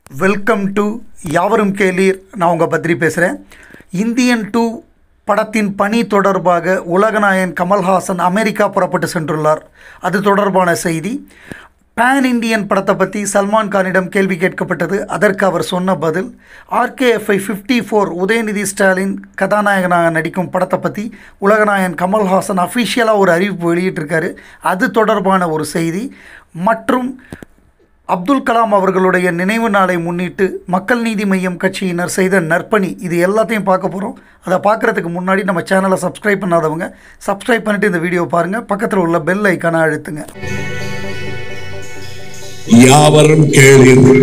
welcome to யாவரும் கேளீர் நான் உங்கள் பத்ரி பேசுகிறேன் இந்தியன் டூ படத்தின் பணி தொடர்பாக உலகநாயகன் கமல்ஹாசன் அமெரிக்கா புறப்பட்டு சென்றுள்ளார் அது தொடர்பான செய்தி பேன் இந்தியன் படத்தை பற்றி சல்மான் கானிடம் கேள்வி கேட்கப்பட்டது அதற்கு அவர் சொன்ன பதில் RKFI fifty four Udhayanidhi Stalin கதாநாயகனாக நடிக்கும் படத்தை பற்றி உலகநாயகன் கமல்ஹாசன் அஃபிஷியலாக ஒரு அறிவிப்பு வெளியிட்டிருக்காரு அது தொடர்பான ஒரு செய்தி மற்றும் அப்துல் கலாம் அவர்களுடைய நினைவு நாளை முன்னிட்டு மக்கள் நீதி மையம் கட்சியினர் செய்த நற்பணி இது எல்லாத்தையும் பார்க்க போகிறோம் அதை பார்க்குறதுக்கு முன்னாடி நம்ம சேனலை சப்ஸ்கிரைப் பண்ணாதவங்க சப்ஸ்கிரைப் பண்ணிட்டு இந்த வீடியோ பாருங்கள் பக்கத்தில் உள்ள பெல் ஐக்கானை அழுத்துங்க யாவரும் கேளீர்கள்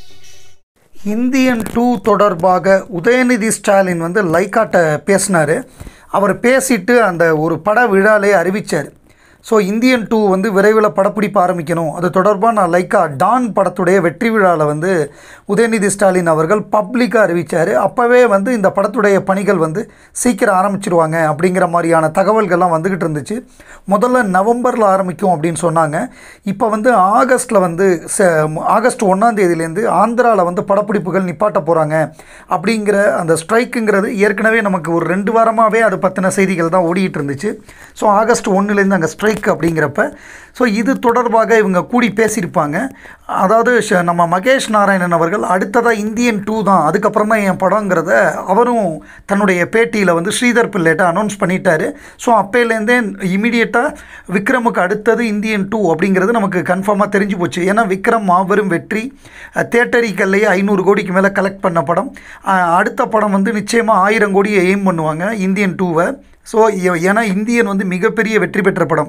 இந்தியன் டூ தொடர்பாக உதயநிதி ஸ்டாலின் வந்து லைக்காட்ட பேசினார் அவர் பேசிட்டு அந்த ஒரு பட விழாலே அறிவித்தார் ஸோ இந்தியன் டூ வந்து விரைவில் படப்பிடிப்பு ஆரம்பிக்கணும் அது தொடர்பாக நான் லைக்கா டான் படத்துடைய வெற்றி விழாவில் வந்து உதயநிதி ஸ்டாலின் அவர்கள் பப்ளிக்காக அறிவித்தார் அப்போவே வந்து இந்த படத்துடைய பணிகள் வந்து சீக்கிரம் ஆரம்பிச்சிருவாங்க அப்படிங்கிற மாதிரியான தகவல்கள்லாம் வந்துக்கிட்டு இருந்துச்சு முதல்ல நவம்பரில் ஆரம்பிக்கும் அப்படின்னு சொன்னாங்க இப்போ வந்து ஆகஸ்ட்டில் வந்து ச ஆகஸ்ட் ஒன்றாம் தேதியிலேருந்து ஆந்திராவில் வந்து படப்பிடிப்புகள் நிப்பாட்ட போகிறாங்க அப்படிங்கிற அந்த ஸ்ட்ரைக்குங்கிறது ஏற்கனவே நமக்கு ஒரு ரெண்டு வாரமாகவே அது பற்றின செய்திகள் தான் ஓடிட்டு இருந்துச்சு ஸோ ஆகஸ்ட் ஒன்றுலேருந்து அங்கே ஸ்ட்ரைக் அப்படிங்கிறப்ப ஸோ இது தொடர்பாக இவங்க கூடி பேசியிருப்பாங்க அதாவது ஷ- நம்ம மகேஷ் நாராயணன் அவர்கள் அடுத்ததாக இந்தியன் டூ தான் அதுக்கப்புறம் தான் என் படங்கிறத அவரும் தன்னுடைய பேட்டியில் வந்து ஸ்ரீதர் பிள்ளைட்ட அனௌன்ஸ் பண்ணிட்டாரு ஸோ அப்போலேருந்தே இமீடியட்டாக விக்ரமுக்கு அடுத்தது இந்தியன் டூ அப்படிங்கிறது நமக்கு கன்ஃபார்மாக தெரிஞ்சு போச்சு ஏன்னா விக்ரம் மாபெரும் வெற்றி தேட்டரிக்கல்லையே ஐநூறு கோடிக்கு மேலே கலெக்ட் பண்ண படம் அஹ், அடுத்த படம் வந்து நிச்சயமாக ஆயிரம் கோடியை எய்ம் பண்ணுவாங்க இந்தியன் டூவை ஸோ ஏன்னா இந்தியன் வந்து மிகப்பெரிய வெற்றி பெற்ற படம்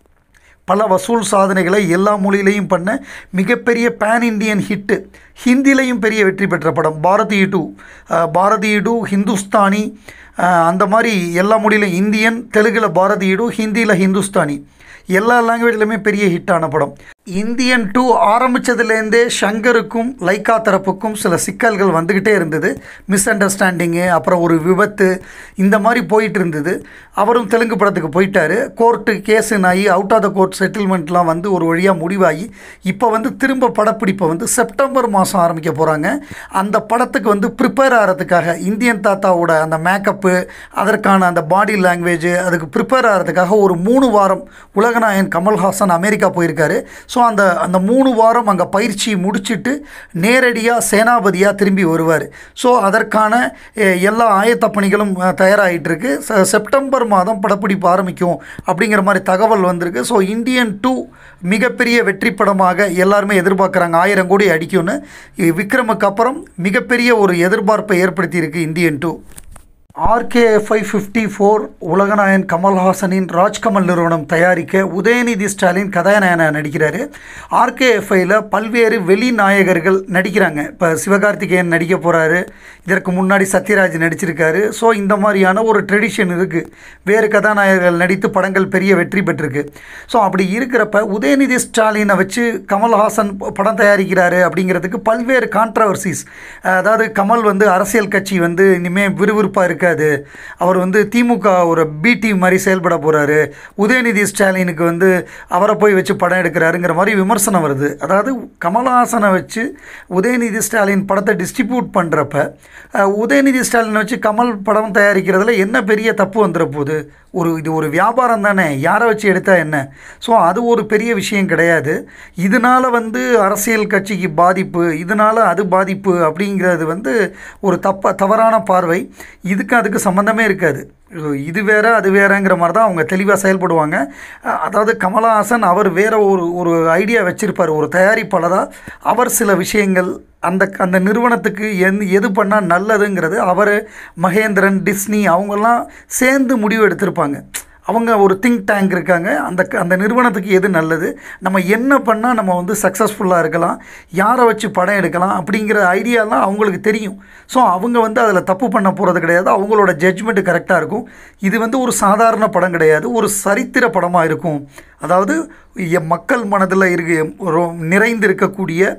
பல வசூல் சாதனைகளை எல்லா மொழியிலையும் பண்ண மிகப்பெரிய பேன் இந்தியன் ஹிட்டு ஹிந்திலையும் பெரிய வெற்றி பெற்ற படம் பாரதி டூ பாரதி டூ ஹிந்துஸ்தானி அஹ், அந்த மாதிரி எல்லா மொழியிலையும் இந்தியன் தெலுங்கில் பாரதி டூ ஹிந்தியில் ஹிந்துஸ்தானி எல்லா லாங்குவேஜ்லையுமே பெரிய ஹிட்டான படம் இந்தியன் டூ ஆரம்பித்ததுலேருந்தே ஷங்கருக்கும் லைக்கா தரப்புக்கும் சில சிக்கல்கள் வந்துக்கிட்டே இருந்தது மிஸ் அண்டர்ஸ்டாண்டிங்கு அப்புறம் ஒரு விபத்து இந்த மாதிரி போயிட்டு இருந்தது அவரும் தெலுங்கு படத்துக்கு போயிட்டாரு கோர்ட்டு கேஸுன்னு ஆகி அவுட் ஆஃப் த கோர்ட் செட்டில்மெண்ட்லாம் வந்து ஒரு வழியாக முடிவாகி இப்போ வந்து திரும்ப படப்பிடிப்பை வந்து செப்டம்பர் மாதம் ஆரம்பிக்க போகிறாங்க அந்த படத்துக்கு வந்து ப்ரிப்பேர் ஆகிறதுக்காக இந்தியன் தாத்தாவோட அந்த மேக்கப்பு அதற்கான அந்த பாடி லாங்குவேஜ் அதுக்கு ப்ரிப்பேர் ஆகிறதுக்காக ஒரு மூணு வாரம் உலகநாயகன் கமல்ஹாசன் அமெரிக்கா போயிருக்காரு ஸோ அந்த அந்த மூணு வாரம் அங்கே பயிற்சி முடிச்சிட்டு நேரடியாக சேனாபதியாக திரும்பி வருவார் ஸோ அதற்கான அஹ், எல்லா ஆயத்த பணிகளும் அஹ், தயாராகிட்டு இருக்கு செ- செப்டம்பர் மாதம் படப்பிடிப்பு ஆரம்பிக்கும் அப்படிங்கிற மாதிரி தகவல் வந்திருக்கு ஸோ இந்தியன் டூ மிகப்பெரிய வெற்றி படமாக எல்லாருமே எதிர்பார்க்குறாங்க ஆயிரம் கோடி அடிக்கும்னு இ- விக்ரமுக்கு அப்புறம் மிகப்பெரிய ஒரு எதிர்பார்ப்பை ஏற்படுத்தியிருக்கு Indian two RKFI fifty four உலகநாயகன் கமல்ஹாசனின் ராஜ்கமல் நிறுவனம் தயாரிக்க உதயநிதி ஸ்டாலின் கதாநாயகனாக நடிக்கிறாரு ஆர்கேஎஃப்ஐயில் பல்வேறு வெளி நாயகர்கள் நடிக்கிறாங்க இப்போ சிவகார்த்திகேயன் நடிக்க போகிறாரு இதற்கு முன்னாடி சத்யராஜ் நடிச்சிருக்காரு ஸோ இந்த மாதிரியான ஒரு ட்ரெடிஷன் இருக்குது வேறு கதாநாயகர்கள் நடித்து படங்கள் பெரிய வெற்றி பெற்றிருக்கு ஸோ அப்படி இருக்கிறப்ப உதயநிதி ஸ்டாலினை வச்சு கமல்ஹாசன் ப- படம் தயாரிக்கிறாரு அப்படிங்கிறதுக்கு பல்வேறு கான்ட்ரவர்சிஸ் அதாவது கமல் வந்து அரசியல் கட்சி வந்து இனிமேல் விறுவிறுப்பாக இருக்காது அவர் வந்து திமுக ஒரு பி டீம் மாதிரி செயல்பட போகிறாரு உதயநிதி ஸ்டாலினுக்கு வந்து அவரை போய் வச்சு படம் எடுக்கிறாருங்கிற மாதிரி விமர்சனம் வருது அதாவது கமல்ஹாசனை வச்சு உதயநிதி ஸ்டாலின் படத்தை டிஸ்ட்ரிபியூட் பண்ணுறப்ப உதயநிதி ஸ்டாலினை வச்சு கமல் படம் தயாரிக்கிறதுல என்ன பெரிய தப்பு வந்துட போகுது ஒரு இது ஒரு வியாபாரம் தானே யாரை வச்சு எடுத்தா என்ன ஸோ அது ஒரு பெரிய விஷயம் கிடையாது இதனால் வந்து அரசியல் கட்சிக்கு பாதிப்பு இதனால் அது பாதிப்பு அப்படிங்கிறது வந்து ஒரு தப்ப தவறான பார்வை இதுக்கு அதுக்கு சம்மந்தமே இருக்காது இது வேற அது வேறங்கிற மாதிரி தான் அவங்க தெளிவாக செயல்படுவாங்க அஹ் அதாவது கமலஹாசன் அவர் வேற ஒரு ஒரு ஐடியா வச்சிருப்பார் ஒரு தயாரிப்பாளராக அவர் சில விஷயங்கள் அந்த அந்த நிறுவனத்துக்கு எந் எது பண்ணால் நல்லதுங்கிறது அவர் மகேந்திரன் டிஸ்னி அவங்கெல்லாம் சேர்ந்து முடிவு எடுத்திருப்பாங்க அவங்க ஒரு திங்க் டேங்க் இருக்காங்க அந்த க- அந்த நிறுவனத்துக்கு எது நல்லது நம்ம என்ன பண்ணால் நம்ம வந்து சக்ஸஸ்ஃபுல்லாக இருக்கலாம் யாரை வச்சு படம் எடுக்கலாம் அப்படிங்கிற ஐடியாலாம் அவங்களுக்கு தெரியும் ஸோ அவங்க வந்து அதில் தப்பு பண்ண போகிறது கிடையாது அவங்களோட ஜட்ஜ்மெண்ட் கரெக்டாக இருக்கும் இது வந்து ஒரு சாதாரண படம் கிடையாது ஒரு சரித்திர படமாக இருக்கும் அதாவது எ- மக்கள் மனதில் இருக்க ஒரு நிறைந்து இருக்கக்கூடிய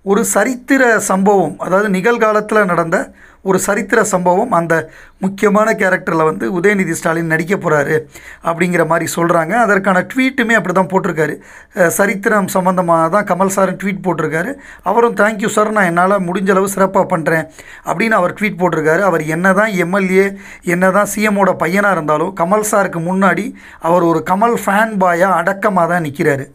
ஒரு சரித்திர சம்பவம் அதாவது நிகழ்காலத்தில் நடந்த ஒரு சரித்திர சம்பவம் அந்த முக்கியமான கேரக்டரில் வந்து உதயநிதி ஸ்டாலின் நடிக்க போகிறாரு அப்படிங்கிற மாதிரி சொல்கிறாங்க அதற்கான ட்வீட்டுமே அப்படி தான் போட்டிருக்காரு அஹ் சரித்திரம் சம்மந்தமாக தான் கமல் சாரும் ட்வீட் போட்டிருக்காரு அவரும் தேங்க்யூ சார் நான் என்னால் முடிஞ்ச அளவு சிறப்பாக பண்ணுறேன் அப்படின்னு அவர் ட்வீட் போட்டிருக்காரு அவர் என்ன தான் எம்எல்ஏ என்ன தான் சிஎம்மோட பையனாக இருந்தாலும் கமல் சாருக்கு முன்னாடி அவர் ஒரு கமல் ஃபேன் பாயாக அடக்கமாக தான் நிற்கிறாரு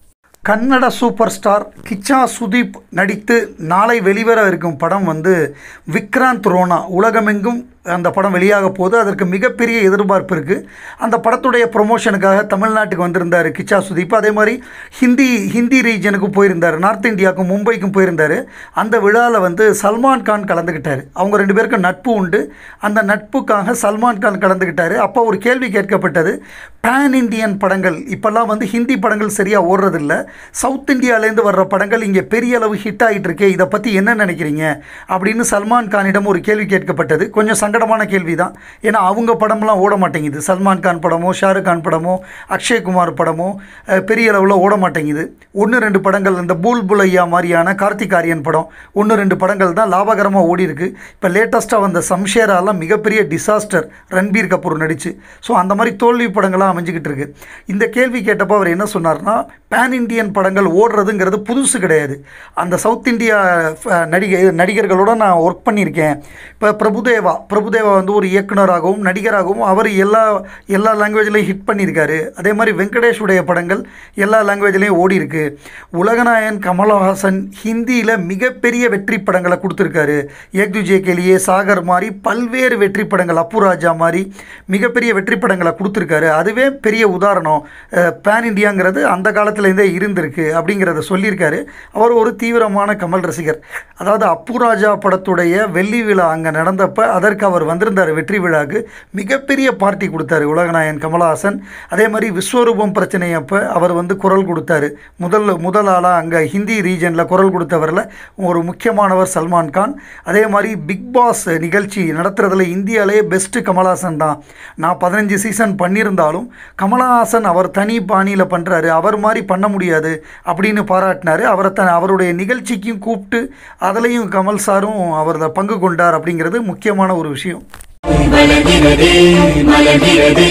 கன்னட சூப்பர் ஸ்டார் கிச்சா சுதீப் நடித்து நாளை வெளிவர இருக்கும் படம் வந்து விக்ராந்த் ரோனா உலகமெங்கும் அந்த படம் வெளியாக போகுது அதற்கு மிகப்பெரிய எதிர்பார்ப்பு இருக்குது அந்த படத்துடைய ப்ரொமோஷனுக்காக தமிழ்நாட்டுக்கு வந்திருந்தார் கிச்சா சுதீப் அதே மாதிரி ஹிந்தி ஹிந்தி ரீஜனுக்கு போயிருந்தார் நார்த் இந்தியாவுக்கும் மும்பைக்கும் போயிருந்தார் அந்த விழாவில் வந்து சல்மான் கான் கலந்துக்கிட்டார் அவங்க ரெண்டு பேருக்கும் நட்பு உண்டு அந்த நட்புக்காக சல்மான் கான் கலந்துக்கிட்டார் அப்போ ஒரு கேள்வி கேட்கப்பட்டது பேன் இண்டியன் படங்கள் இப்போல்லாம் வந்து ஹிந்தி படங்கள் சரியாக ஓடுறதில்ல சவுத் இந்தியாவிலேருந்து வர்ற படங்கள் இங்கே பெரிய அளவு ஹிட் ஆகிட்டு இருக்கே இதை பற்றி என்ன நினைக்கிறீங்க அப்படின்னு சல்மான் கானிடம் ஒரு கேள்வி கேட்கப்பட்டது கொஞ்சம் சங்கடமான கேள்வி தான் ஏன்னா அவங்க படம்லாம் ஓட மாட்டேங்குது சல்மான் கான் படமோ ஷாருக் கான் படமோ அக்ஷய்குமார் படமோ அஹ், பெரிய அளவில் ஓட மாட்டேங்குது ஒன்று ரெண்டு படங்கள் இந்த பூல் புலையா மாதிரியான கார்த்திக் ஆரியன் படம் ஒன்று ரெண்டு படங்கள் தான் லாபகரமாக ஓடி இருக்கு இப்போ லேட்டஸ்ட்டாக வந்த சம்ஷேராலாம் மிகப்பெரிய டிசாஸ்டர் ரன்பீர் கபூர் நடிச்சு ஸோ அந்த மாதிரி தோல்வி படங்களாக அமைஞ்சிக்கிட்டு இருக்கு இந்த கேள்வி கேட்டப்போ அவர் என்ன சொன்னார்னா பேன் இண்டியன் படங்கள் ஓடுறதுங்கிறது புதுசு கிடையாது அந்த சவுத் இந்தியா அஹ், நடிகை நடிகர்களோட நான் ஒர்க் பண்ணியிருக்கேன் இப்போ பிரபுதேவா பிரபுதேவா வந்து ஒரு இயக்குனராகவும் நடிகராகவும் அவர் எல்லா எல்லா லாங்குவேஜ்லையும் ஹிட் பண்ணியிருக்காரு அதே மாதிரி வெங்கடேஷ் உடைய படங்கள் எல்லா லாங்குவேஜ்லேயும் ஓடி இருக்கு உலகநாயகன் கமலஹாசன் ஹிந்தியில் மிகப்பெரிய வெற்றி படங்களை கொடுத்துருக்காரு ஏக் துஜே கேலியே சாகர் மாதிரி பல்வேறு வெற்றி படங்கள் அப்பு ராஜா மாதிரி மிகப்பெரிய வெற்றி படங்களை கொடுத்துருக்காரு அதுவே பெரிய உதாரணம் பேன் இண்டியாங்கிறது அந்த காலத்துலேருந்தே இருந்திருக்கு அப்படிங்கிறத சொல்லியிருக்காரு அவர் ஒரு தீவிரமான கமல் ரசிகர் அதாவது அப்பு ராஜா படத்துடைய வெள்ளி விழா அங்கே நடந்தப்ப அதற்கு அவர் வந்திருந்தார் வெற்றி விழாவுக்கு மிகப்பெரிய பார்ட்டி கொடுத்தாரு உலகநாயகன் கமலஹாசன் அதே மாதிரி விஸ்வரூபம் பிரச்சனை அப்போ அவர் வந்து குரல் கொடுத்தாரு முதல் முதல் ஆளாக அங்கே ஹிந்தி ரீஜனில் குரல் கொடுத்தவரில் ஒரு முக்கியமானவர் சல்மான் கான் அதே மாதிரி பிக் பாஸ் நிகழ்ச்சி நடத்துறதுல இந்தியாவிலே பெஸ்ட்டு கமலஹாசன் தான் நான் பதினஞ்சு சீசன் பண்ணியிருந்தாலும் கமலஹாசன் அவர் தனி பாணியில் பண்ணுறாரு அவர் மாதிரி பண்ண முடியாது அப்படின்னு பாராட்டினார் அவரை த அவருடைய நிகழ்ச்சிக்கும் கூப்பிட்டு அதுலேயும் கமல் சாரும் அவர் பங்கு கொண்டார் அப்படிங்கிறது முக்கியமான ஒரு விஷயம் மலர்கிறதே மலர்கிறதே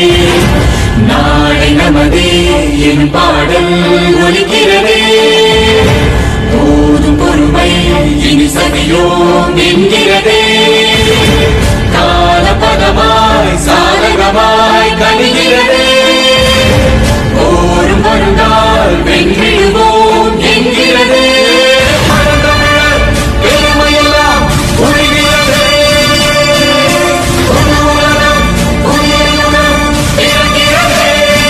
நாளை நமதே என் பாடல் ஒலிக்கிறதே போதும் பொறுமை இனி சதியோம் என்கிறதே காலபதமாய் சாதகமாய் கணிகிறதே போரும் வருங்கால் வென்றிடுவோம் என்கிறதே மறந்தமிழர் பெருமையெல்லாம் உருகிறதே புது உலகம் புதிய யுகம் பிறக்கிறதே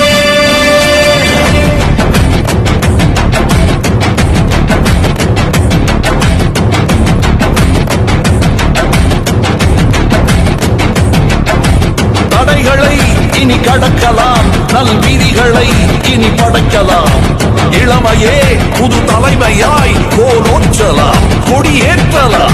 தடைகளை இனி கடக்கலாம் நல் விதிகளை இனி படைக்கலாம் இளமையே புது தலைமையாய் கோலோச்சலாம் கொடியேற்றலாம்